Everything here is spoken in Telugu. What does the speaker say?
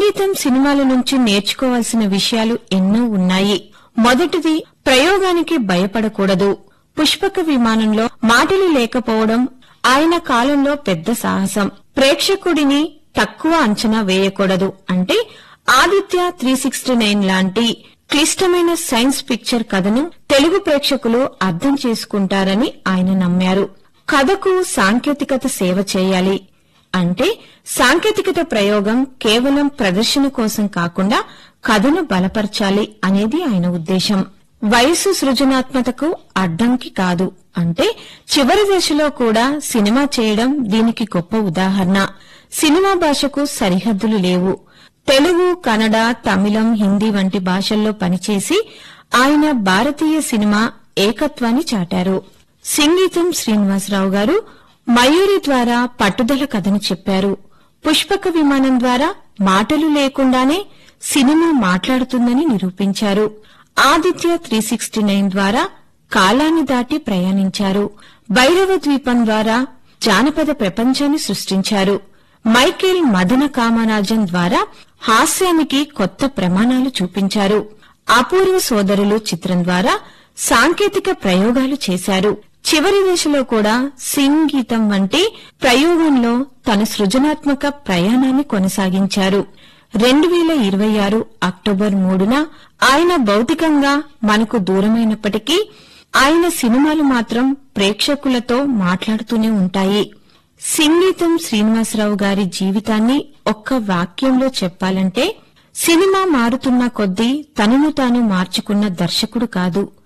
సంగీతం సినిమాల నుంచి నేర్చుకోవాల్సిన విషయాలు ఎన్నో ఉన్నాయి మొదటిది ప్రయోగానికి భయపడకూడదు పుష్పక విమానంలో మాటలు లేకపోవడం ఆయన కాలంలో పెద్ద సాహసం ప్రేక్షకుడిని తక్కువ అంచనా వేయకూడదు అంటే ఆదిత్య త్రీ సిక్స్టీ నైన్ లాంటి క్లిష్టమైన సైన్స్ పిక్చర్ కథను తెలుగు ప్రేక్షకులు అర్థం చేసుకుంటారని ఆయన నమ్మారు కథకు సాంకేతికత సేవ చేయాలి అంటే సాంకేతికత ప్రయోగం కేవలం ప్రదర్శన కోసం కాకుండా కథను బలపరచాలి అనేది ఆయన ఉద్దేశం వయసు సృజనాత్మకతకు అడ్డంకి కాదు అంటే చివరి దశలో కూడా సినిమా చేయడం దీనికి గొప్ప ఉదాహరణ సినిమా భాషకు సరిహద్దులు లేవు తెలుగు కన్నడ తమిళం హిందీ వంటి భాషల్లో పనిచేసి ఆయన భారతీయ సినిమా ఏకత్వాన్ని చాటారు సంగీతం శ్రీనివాసరావు గారు మయూరి ద్వారా పట్టుదల కథను చెప్పారు పుష్పక విమానం ద్వారా మాటలు లేకుండానే సినిమా మాట్లాడుతుందని నిరూపించారు ఆదిత్య త్రీ సిక్స్టీ నైన్ ద్వారా కాలాన్ని దాటి ప్రయాణించారు భైరవ ద్వీపం ద్వారా జానపద ప్రపంచాన్ని సృష్టించారు మైకేల్ మదన కామరాజన్ ద్వారా హాస్యానికి కొత్త ప్రమాణాలు చూపించారు అపూర్వ సోదరులు చిత్రం ద్వారా సాంకేతిక ప్రయోగాలు చేశారు చివరి దశలో కూడా సంగీతం వంటి ప్రయోగంలో తన సృజనాత్మక ప్రయాణాన్ని కొనసాగించారు రెండు వేల ఇరవై ఆరు అక్టోబర్ మూడున ఆయన భౌతికంగా మనకు దూరమైనప్పటికీ ఆయన సినిమాలు మాత్రం ప్రేక్షకులతో మాట్లాడుతూనే ఉంటాయి సంగీతం శ్రీనివాసరావు గారి జీవితాన్ని ఒక్క వాక్యంలో చెప్పాలంటే సినిమా మారుతున్న కొద్దీ తనను తాను మార్చుకున్న దర్శకుడు కాదు